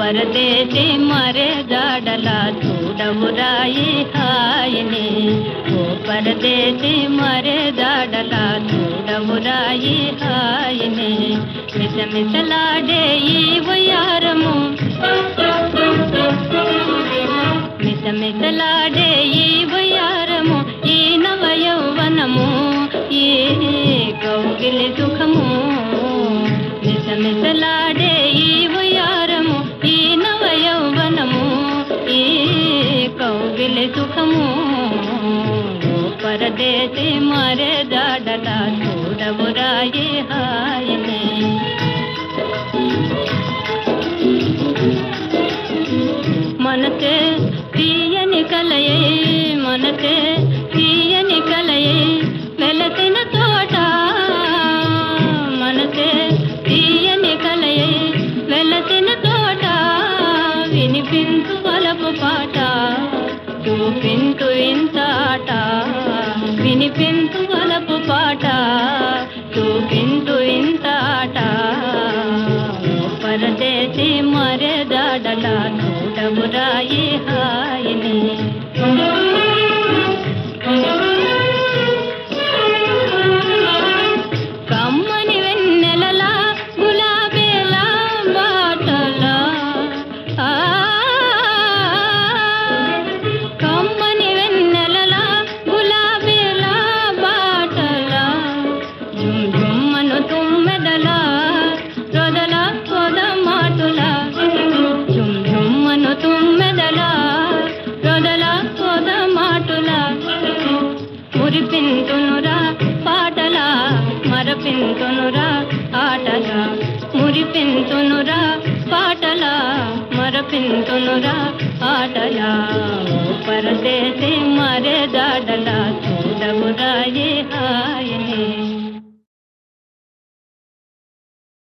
పరదేశి మరే జాడలా చూడవురాయి హాయిని ఓ పరదేశి మరే జాడలా చూడవురాయి హాయిని మిసమిసలాడే ఈ వయారము మిసమిసలాడే ఈ వయారము ఈ నవ యౌవనము ఈ కౌగిలి సుఖము మిసమిసలాడే ఈ వయారము ఈ నవ యౌవనము ఈ కౌగిలి సుఖము ఓ పరదేశి మరే జాడలా చూడవురాయి హాయిని మనసే తీయని కలయే మనసే తీయని కలయే వెలసిన తోట మనసే తీయని కలయే వెలసిన తోట వినిపించు వలపు పాట చూపించు ఇంత ఆట వినిపించు వలపు పాట చూపించు ఇంత ఆట పరదేశి మరే దాడలా చూడమురాయి హాయిని కమ్మని వెన్నెలలా గులాబీలా బాటలా ఆ, కమ్మని వెన్నెలలా గులాబీలా బాటలా జుమ్ జుమ్మను తుమ్మెదలా రొదల పొద మాటులా జుమ్ జుమ్మను తుమ్మెదలా రొదల పొద మాటులా మురిపింతునురా పాటలా మరపింతునురా ఆటలా మురిపింతునురా పాటలా మరపింతునురా ఆటలా ఓ పరదేశి మరే దాడలా చూడమురాయి హాయిని